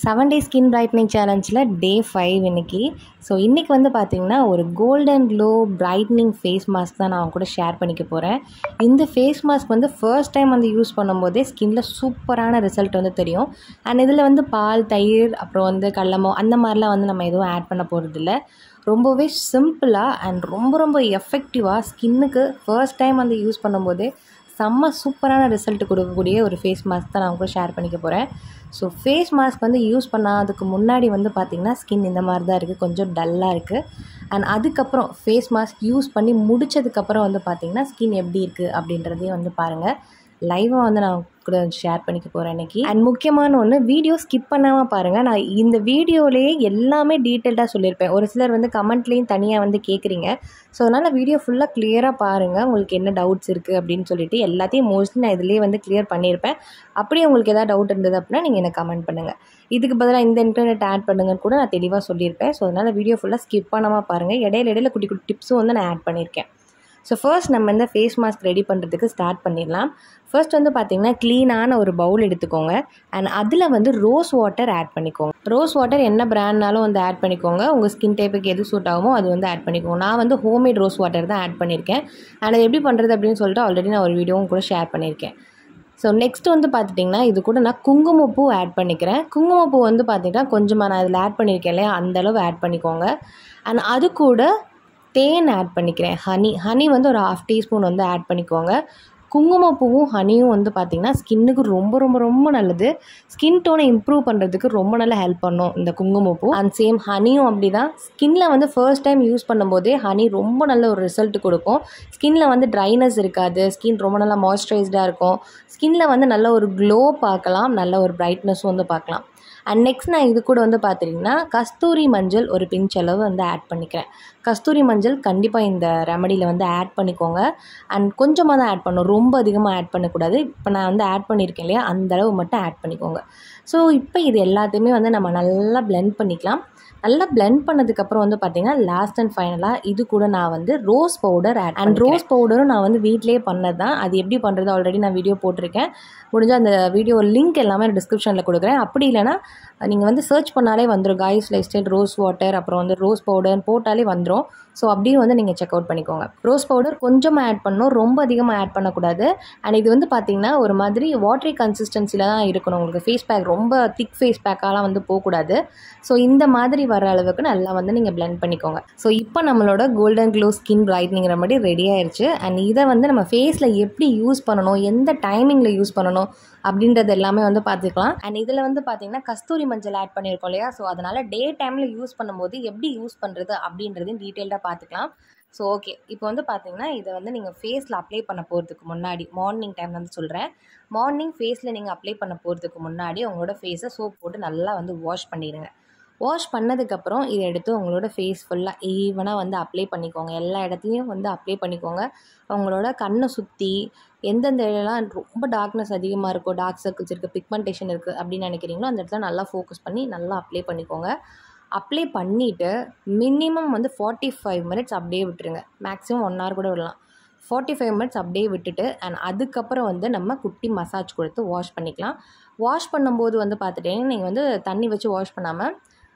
seven day skin brightening சேலஞ்சில் day five இன்னைக்கு so இன்றைக்கி வந்து பார்த்திங்கன்னா ஒரு golden glow brightening face mask தான் நான் அவங்க கூட ஷேர் பண்ணிக்க போகிறேன் இந்த ஃபேஸ் மாஸ்க் வந்து ஃபர்ஸ்ட் டைம் வந்து யூஸ் பண்ணும்போதே ஸ்கின்ல சூப்பரான ரிசல்ட் வந்து தெரியும் அண்ட் இதில் வந்து பால் தயிர் அப்புறம் வந்து கடலமோ அந்த மாதிரிலாம் வந்து நம்ம எதுவும் ஆட் பண்ண போகிறதில்ல ரொம்பவே சிம்பிளாக அண்ட் ரொம்ப ரொம்ப எஃபெக்டிவாக ஸ்கின்னுக்கு ஃபர்ஸ்ட் டைம் வந்து யூஸ் பண்ணும்போதே செம்ம சூப்பரான ரிசல்ட் கொடுக்கக்கூடிய ஒரு ஃபேஸ் மாஸ்க் தான் நான் கூட ஷேர் பண்ணிக்க போகிறேன் ஸோ ஃபேஸ் மாஸ்க் வந்து யூஸ் பண்ணாததுக்கு முன்னாடி வந்து பார்த்திங்கன்னா ஸ்கின் இந்த மாதிரி தான் இருக்குது கொஞ்சம் டல்லாக இருக்குது அண்ட் அதுக்கப்புறம் ஃபேஸ் மாஸ்க் யூஸ் பண்ணி முடித்ததுக்கப்புறம் வந்து பார்த்திங்கன்னா ஸ்கின் எப்படி இருக்குது அப்படின்றதையும் வந்து பாருங்கள் லைவாக வந்து நான் கூட ஷேர் பண்ணிக்க போகிறேன் இன்றைக்கி அண்ட் முக்கியமான ஒன்று வீடியோ ஸ்கிப் பண்ணாமல் பாருங்கள் நான் இந்த வீடியோலேயே எல்லாமே டீட்டெயில்டாக சொல்லியிருப்பேன் ஒரு சிலர் வந்து கமெண்ட்லேயும் தனியாக வந்து கேட்குறீங்க ஸோ அதனால் வீடியோ ஃபுல்லாக கிளியராக பாருங்கள் உங்களுக்கு என்ன டவுட்ஸ் இருக்குது அப்படின்னு சொல்லிட்டு எல்லாத்தையும் மோஸ்ட்லி நான் இதிலேயே வந்து கிளியர் பண்ணியிருப்பேன் அப்படியே உங்களுக்கு எதாவது டவுட் இருந்தது அப்படின்னா நீங்கள் எனக்கு கமெண்ட் பண்ணுங்கள் இதுக்கு பதிலாக இந்த இன்டர்நெட் ஆட் பண்ணுங்கன்னு கூட நான் தெளிவாக சொல்லியிருப்பேன் ஸோ அதனால் வீடியோ ஃபுல்லாக ஸ்கிப் பண்ணாமல் பாருங்கள் இடையில இடையில குட்டி குட்டி டிப்ஸும் வந்து நான் ஆட் பண்ணியிருக்கேன் ஸோ ஃபர்ஸ்ட் நம்ம இந்த ஃபேஸ் மாஸ்க் ரெடி பண்ணுறதுக்கு ஸ்டார்ட் பண்ணிடலாம் ஃபர்ஸ்ட் வந்து பார்த்திங்கன்னா க்ளீனான ஒரு பவுல் எடுத்துக்கோங்க அண்ட் அதில் வந்து ரோஸ் வாட்டர் ஆட் பண்ணிக்கோங்க ரோஸ் வாட்டர் என்ன பிராண்ட்னாலும் வந்து ஆட் பண்ணிக்கோங்க உங்கள் ஸ்கின் டைப்புக்கு எது சூட் ஆகுமோ அது வந்து ஆட் பண்ணிக்கோங்க நான் வந்து ஹோம்மேட் ரோஸ் வாட்டர் தான் ஆட் பண்ணியிருக்கேன் அண்ட் அது எப்படி பண்ணுறது அப்படின்னு சொல்லிட்டு ஆல்ரெடி நான் ஒரு வீடியோவும் கூட ஷேர் பண்ணியிருக்கேன் ஸோ நெக்ஸ்ட் வந்து பார்த்துட்டிங்கன்னா இது கூட நான் குங்குமப்பூ ஆட் பண்ணிக்கிறேன் குங்குமப்பூ வந்து பார்த்திங்கன்னா கொஞ்சமாக நான் இதில் ஆட் பண்ணியிருக்கேன் இல்லையா அந்தளவு ஆட் பண்ணிக்கோங்க அண்ட் அது கூட தேன் ஆட் பண்ணிக்கிறேன் ஹனி ஹனி வந்து ஒரு ஹாஃப் டீஸ்பூன் வந்து ஆட் பண்ணிக்கோங்க குங்குமப்பூவும் ஹனியும் வந்து பார்த்திங்கன்னா ஸ்கின்னுக்கு ரொம்ப ரொம்ப ரொம்ப நல்லது ஸ்கின் டோனை இம்ப்ரூவ் பண்ணுறதுக்கு ரொம்ப நல்லா ஹெல்ப் பண்ணும் இந்த குங்குமப்பூ அண்ட் சேம் ஹனியும் அப்படி தான் ஸ்கின்ல வந்து ஃபர்ஸ்ட் டைம் யூஸ் பண்ணும்போதே ஹனி ரொம்ப நல்ல ஒரு ரிசல்ட் கொடுக்கும் ஸ்கின்ல வந்து ட்ரைனஸ் இருக்காது ஸ்கின் ரொம்ப நல்லா மாய்ஸ்சரைஸ்டாக இருக்கும் ஸ்கின்ல வந்து நல்ல ஒரு க்ளோ பார்க்கலாம் நல்ல ஒரு பிரைட்னஸும் வந்து பார்க்கலாம் அண்ட் நெக்ஸ்ட் நான் இது கூட வந்து பார்த்துட்டிங்கன்னா கஸ்தூரி மஞ்சள் ஒரு பிஞ்ச் அளவு வந்து ஆட் பண்ணிக்கிறேன் கஸ்தூரி மஞ்சள் கண்டிப்பாக இந்த ரெமடியில் வந்து ஆட் பண்ணிக்கோங்க அண்ட் கொஞ்சமாக தான் ஆட் பண்ணும் ரொம்ப அதிகமாக ஆட் பண்ணக்கூடாது இப்போ நான் வந்து ஆட் பண்ணியிருக்கேன் இல்லையா அந்த அளவு மட்டும் ஆட் பண்ணிக்கோங்க ஸோ இப்போ இது எல்லாத்தையுமே வந்து நம்ம நல்லா பிளெண்ட் பண்ணிக்கலாம் நல்லா பிளெண்ட் பண்ணதுக்கப்புறம் வந்து பார்த்திங்கன்னா லாஸ்ட் அண்ட் ஃபைனலாக இது கூட நான் வந்து rose powder add and rose பவுடரும் நான் வந்து வீட்லேயே பண்ணது தான் அது எப்படி பண்ணுறது ஆல்ரெடி நான் வீடியோ போட்டிருக்கேன் முடிஞ்சால் அந்த வீடியோ லிங்க் எல்லாமே டிஸ்கிரிப்ஷனில் கொடுக்குறேன் அப்படி இல்லைனா நீங்கள் வந்து சர்ச் பண்ணாலே வந்துடும் guys lifestyle rose water அப்புறம் வந்து ரோஸ் பவுடர் போட்டாலே வந்துடும் ஸோ அப்படியும் வந்து நீங்கள் செக் அவுட் பண்ணிக்கோங்க ரோஸ் பவுடர் கொஞ்சமாக ஆட் பண்ணணும் ரொம்ப அதிகமாக ஆட் பண்ணக்கூடாது அண்ட் இது வந்து பார்த்திங்கன்னா ஒரு மாதிரி வாட்டரி கன்சிஸ்டன்சியில் தான் இருக்கணும் உங்களுக்கு ஃபேஸ் பேக் ரொம்ப திக் ஃபேஸ் பேக்காலாம் வந்து போகக்கூடாது ஸோ இந்த மாதிரி வர அளவுக்கு நல்லா வந்து நீங்கள் பிளெண்ட் பண்ணிக்கோங்க ஸோ இப்போ நம்மளோட கோல்டன் க்ளோ ஸ்கின் பிரைட்னிங்கிற மாதிரி ரெடி ஆயிடுச்சு அண்ட் இதை வந்து நம்ம ஃபேஸில் எப்படி யூஸ் பண்ணணும் எந்த டைமிங்கில் யூஸ் பண்ணணும் அப்படின்றது எல்லாமே வந்து பார்த்துக்கலாம் அண்ட் இதில் வந்து பார்த்திங்கன்னா கஸ்தூரி மஞ்சள் ஆட் பண்ணியிருக்கோம் இல்லையா ஸோ அதனால் டே டைமில் யூஸ் பண்ணும்போது எப்படி யூஸ் பண்ணுறது அப்படின்றதையும் டீட்டெயில்டாக பார்த்துக்கலாம் ஸோ ஓகே இப்போ வந்து பார்த்தீங்கன்னா இதை வந்து நீங்கள் ஃபேஸில் அப்ளை பண்ண போகிறதுக்கு முன்னாடி மார்னிங் டைம் வந்து சொல்கிறேன் மார்னிங் ஃபேஸில் நீங்கள் அப்ளை பண்ண போகிறதுக்கு முன்னாடி உங்களோட ஃபேஸை சோப் போட்டு நல்லா வந்து வாஷ் பண்ணிடுங்க வாஷ் பண்ணதுக்கப்புறம் இதை எடுத்து உங்களோட ஃபேஸ் ஃபுல்லாக ஈவனாக வந்து அப்ளை பண்ணிக்கோங்க எல்லா இடத்துலையும் வந்து அப்ளை பண்ணிக்கோங்க உங்களோட கண்ணை சுற்றி எந்தெந்த இடம்லாம் ரொம்ப டார்க்னஸ் அதிகமாக இருக்கோ டார்க் சர்க்கிள்ஸ் இருக்குது பிக்மெண்டேஷன் இருக்குது அப்படின்னு நினைக்கிறீங்களோ அந்த இடத்துல நல்லா ஃபோக்கஸ் பண்ணி நல்லா அப்ளை பண்ணிக்கோங்க அப்ளை பண்ணிவிட்டு மினிமம் வந்து ஃபார்ட்டி ஃபைவ் மினிட்ஸ் அப்படியே விட்டுருங்க மேக்ஸிமம் ஒன் ஹவர் கூட விடலாம் ஃபார்ட்டி ஃபைவ் மினிட்ஸ் அப்படியே விட்டுட்டு அண்ட் அதுக்கப்புறம் வந்து நம்ம குட்டி மசாஜ் கொடுத்து வாஷ் பண்ணிக்கலாம் வாஷ் பண்ணும்போது வந்து பார்த்துட்டீங்கன்னா நீங்கள் வந்து தண்ணி வச்சு வாஷ் பண்ணாமல்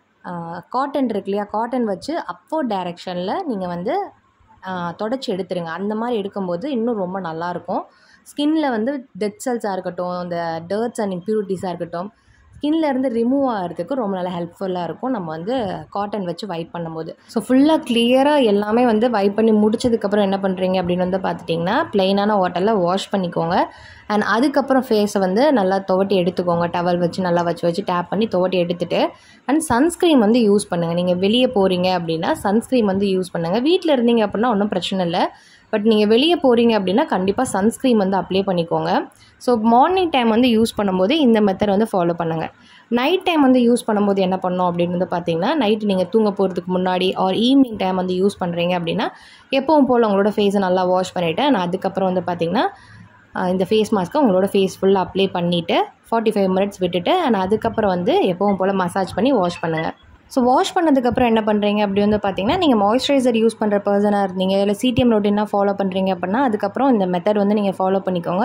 காட்டன் இருக்கு இல்லையா காட்டன் வச்சு அப்போ டைரெக்ஷனில் நீங்கள் வந்து தொடச்சி எடுத்துருங்க அந்த மாதிரி எடுக்கும்போது இன்னும் ரொம்ப நல்லாயிருக்கும் ஸ்கின்னில் வந்து டெட் செல்ஸாக இருக்கட்டும் இந்த டர்ட்ஸ் அண்ட் இம்ப்யூரிட்டிஸாக இருக்கட்டும் ஸ்கின்ல இருந்து ரிமூவ் ஆகிறதுக்கு ரொம்ப நல்லா ஹெல்ப்ஃபுல்லாக இருக்கும் நம்ம வந்து காட்டன் வச்சு வைப் பண்ணும்போது ஸோ ஃபுல்லாக கிளியராக எல்லாமே வந்து வைப் பண்ணி முடிச்சதுக்கப்புறம் என்ன பண்ணுறீங்க அப்படின்னு வந்து பார்த்துட்டிங்கன்னா ப்ளெயினான வாட்டரில் வாஷ் பண்ணிக்கோங்க அண்ட் அதுக்கப்புறம் ஃபேஸை வந்து நல்லா துவட்டி எடுத்துக்கோங்க டவல் வச்சு நல்லா வச்சு வச்சு டேப் பண்ணி துவட்டி எடுத்துகிட்டு அண்ட் சன்ஸ்க்ரீம் வந்து யூஸ் பண்ணுங்கள் நீங்கள் வெளியே போகிறீங்க அப்படின்னா சன்ஸ்க்ரீம் வந்து யூஸ் பண்ணுங்கள் வீட்டில் இருந்தீங்க அப்படின்னா ஒன்றும் பிரச்சனை இல்லை பட் நீங்கள் வெளியே போகிறீங்க அப்படின்னா கண்டிப்பாக சன்ஸ்க்ரீம் வந்து அப்ளை பண்ணிக்கோங்க ஸோ மார்னிங் டைம் வந்து யூஸ் பண்ணும்போது இந்த மெத்தட் வந்து ஃபாலோ பண்ணுங்கள் நைட் டைம் வந்து யூஸ் பண்ணும்போது என்ன பண்ணோம் அப்படின்னு வந்து பார்த்தீங்கன்னா நைட்டு நீங்கள் தூங்க போகிறதுக்கு முன்னாடி ஆர் ஈவினிங் டைம் வந்து யூஸ் பண்ணுறீங்க அப்படின்னா எப்பவும் போல் உங்களோட ஃபேஸை நல்லா வாஷ் பண்ணிவிட்டு நான் அதுக்கப்புறம் வந்து பார்த்திங்கன்னா இந்த ஃபேஸ் மாஸ்க்கை உங்களோட ஃபேஸ் ஃபுல்லாக அப்ளை பண்ணிவிட்டு ஃபார்ட்டி ஃபைவ் மினிட்ஸ் விட்டுட்டு அண்ட் அதுக்கப்புறம் வந்து எப்பவும் போல் மசாஜ் பண்ணி வாஷ் பண்ணுங்கள் ஸோ வாஷ் பண்ணதுக்கப்புறம் என்ன பண்ணுறீங்க அப்படி வந்து பார்த்தீங்கன்னா நீங்கள் மாய்ஸ்சரைசர் யூஸ் பண்ணுற பர்சனாக இருந்தீங்க இல்லை சிடிஎம் ரொட்டீனாக ஃபாலோ பண்ணுறீங்க அப்படின்னா அதுக்கப்புறம் இந்த மெத்தட் வந்து நீங்கள் ஃபாலோ பண்ணிக்கோங்க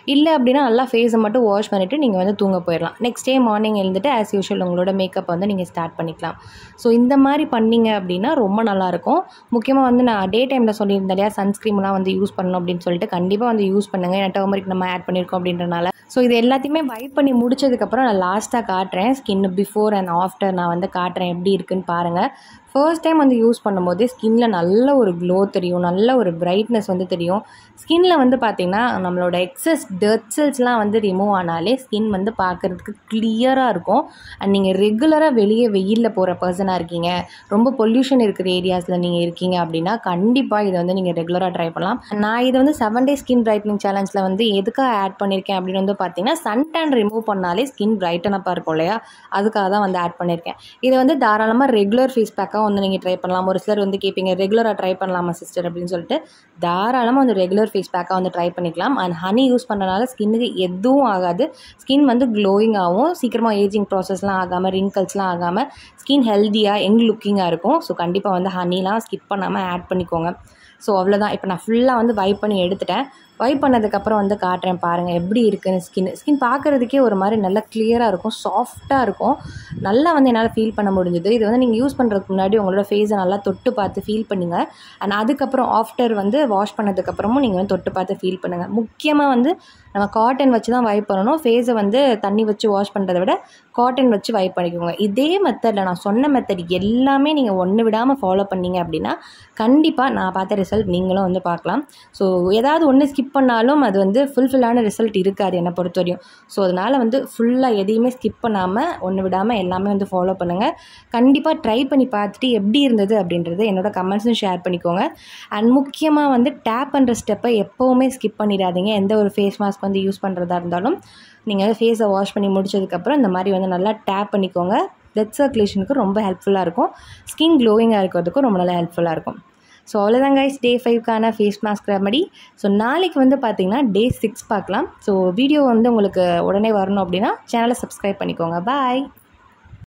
இல்லை அப்படின்னா நல்லா ஃபேஸை மட்டும் வாஷ் பண்ணிவிட்டு நீங்கள் வந்து தூங்க போயிடலாம் நெக்ஸ்ட் டே மார்னிங் எழுந்துட்டு ஆஸ் யூஷுவல் உங்களோட மேக்கப் வந்து நீங்கள் ஸ்டார்ட் பண்ணிக்கலாம் ஸோ இந்த மாதிரி பண்ணீங்க அப்படின்னா ரொம்ப நல்லாயிருக்கும் முக்கியமாக வந்து நான் டே டைமில் சொல்லியிருந்தேன் இல்லையா சன்ஸ்க்ரீம்லாம் வந்து யூஸ் பண்ணணும் அப்படின்னு சொல்லிட்டு கண்டிப்பாக வந்து யூஸ் பண்ணுங்கள் ஏன்னா டர்மரிக் நம்ம ஆட் பண்ணியிருக்கோம் அப்படின்றனால ஸோ இது எல்லாத்தையுமே வைப் பண்ணி முடிச்சதுக்கப்புறம் நான் லாஸ்ட்டாக காட்டுறேன் ஸ்கின் பிஃபோர் அண்ட் ஆஃப்டர் நான் வந்து காட்டுறேன் எப்படி இருக்குன்னு பாருங்கள் ஃபர்ஸ்ட் டைம் வந்து யூஸ் பண்ணும்போதே ஸ்கின்ல நல்ல ஒரு க்ளோ தெரியும் நல்ல ஒரு பிரைட்னஸ் வந்து தெரியும் ஸ்கின்ல வந்து பார்த்திங்கன்னா நம்மளோட எக்ஸஸ் டெர்ட் செல்ஸ்லாம் வந்து ரிமூவ் ஆனாலே ஸ்கின் வந்து பார்க்குறதுக்கு கிளியராக இருக்கும் அண்ட் நீங்கள் ரெகுலராக வெளியே வெயிலில் போகிற பர்சனாக இருக்கீங்க ரொம்ப பொல்யூஷன் இருக்கிற ஏரியாஸில் நீங்கள் இருக்கீங்க அப்படின்னா கண்டிப்பாக இதை வந்து நீங்கள் ரெகுலராக ட்ரை பண்ணலாம் நான் இதை வந்து செவன் டே ஸ்கின் பிரைட்னிங் சேலஞ்சில் வந்து எதுக்காக ஆட் பண்ணியிருக்கேன் அப்படின்னு வந்து பார்த்தீங்கன்னா சன் டேன் ரிமூவ் பண்ணாலே ஸ்கின் பிரைட்டனப்பாக இருக்கும் இல்லையா அதுக்காக தான் வந்து ஆட் பண்ணியிருக்கேன் இதை வந்து தாராளமாக ரெகுலர் ஃபேஸ் பேக்காக வந்து நீங்கள் ட்ரை பண்ணலாம் ஒரு சிலர் வந்து கேட்பீங்க ரெகுலராக ட்ரை பண்ணலாமா சிஸ்டர் அப்படின்னு சொல்லிட்டு தாராளமாக வந்து ரெகுலர் ஃபேஸ் பேக்காக வந்து ட்ரை பண்ணிக்கலாம் அண்ட் ஹனி யூஸ் பண்ணுறதுனால ஸ்கின்னுக்கு எதுவும் ஆகாது ஸ்கின் வந்து க்ளோயிங் ஆகும் சீக்கிரமாக ஏஜிங் ப்ராசஸ்லாம் ஆகாமல் ரிங்கிள்ஸ்லாம் ஆகாமல் ஸ்கின் ஹெல்த்தியாக யங் லுக்கிங்காக இருக்கும் ஸோ கண்டிப்பாக வந்து ஹனிலாம் ஸ்கிப் பண்ணாமல் ஆட் பண்ணிக்கோங்க ஸோ அவ்வளோதான் இப்போ நான் ஃபுல்லாக வந்து வைப் பண்ணி எடுத்துட்டேன் வைப் பண்ணதுக்கப்புறம் வந்து காட்டுறேன் பாருங்கள் எப்படி இருக்குன்னு ஸ்கின் ஸ்கின் பார்க்குறதுக்கே ஒரு மாதிரி நல்லா கிளியராக இருக்கும் சாஃப்டாக இருக்கும் நல்லா வந்து என்னால் ஃபீல் பண்ண முடிஞ்சுது இது வந்து நீங்கள் யூஸ் பண்ணுறதுக்கு முன்னாடி உங்களோட ஃபேஸை நல்லா தொட்டு பார்த்து ஃபீல் பண்ணுங்க அண்ட் அதுக்கப்புறம் ஆஃப்டர் வந்து வாஷ் பண்ணதுக்கப்புறமும் நீங்கள் வந்து தொட்டு பார்த்து ஃபீல் பண்ணுங்கள் முக்கியமாக வந்து நம்ம காட்டன் வச்சு தான் வைப் பண்ணணும் ஃபேஸை வந்து தண்ணி வச்சு வாஷ் பண்ணுறதை விட காட்டன் வச்சு வைப் பண்ணிக்கோங்க இதே மெத்தடில் நான் சொன்ன மெத்தட் எல்லாமே நீங்கள் ஒன்று விடாமல் ஃபாலோ பண்ணீங்க அப்படின்னா கண்டிப்பாக நான் பார்த்த ரிசல்ட் நீங்களும் வந்து பார்க்கலாம் ஸோ ஏதாவது ஒன்று ஸ்கிப் பண்ணாலும் அது வந்து ஃபுல்ஃபில்லான ரிசல்ட் இருக்காது என்னை பொறுத்த வரையும் ஸோ அதனால் வந்து ஃபுல்லாக எதையுமே ஸ்கிப் பண்ணாமல் ஒன்று விடாமல் எல்லாமே வந்து ஃபாலோ பண்ணுங்கள் கண்டிப்பாக ட்ரை பண்ணி பார்த்துட்டு எப்படி இருந்தது அப்படின்றது என்னோட கமெண்ட்ஸும் ஷேர் பண்ணிக்கோங்க அண்ட் முக்கியமாக வந்து டேப் பண்ணுற ஸ்டெப்பை எப்போவுமே ஸ்கிப் பண்ணிடாதீங்க எந்த ஒரு ஃபேஸ் மாஸ்க் வந்து யூஸ் பண்ணுறதா இருந்தாலும் நீங்கள் ஃபேஸை வாஷ் பண்ணி முடிச்சதுக்கப்புறம் இந்த மாதிரி வந்து நல்லா டேப் பண்ணிக்கோங்க பிளட் சர்க்குலேஷனுக்கு ரொம்ப ஹெல்ப்ஃபுல்லாக இருக்கும் ஸ்கின் க்ளோயிங்காக இருக்கிறதுக்கும் ரொம்ப நல்லா ஹெல்ப்ஃபுல்லாக இருக்கும் ஸோ அவ்வளோதான் கைஸ் டே ஃபைவ்க்கான ஃபேஸ் மாஸ்க் ரெமடி ஸோ நாளைக்கு வந்து பார்த்தீங்கன்னா டே சிக்ஸ் பார்க்கலாம் ஸோ வீடியோ வந்து உங்களுக்கு உடனே வரணும் அப்படின்னா சேனலை சப்ஸ்கிரைப் பண்ணிக்கோங்க பாய்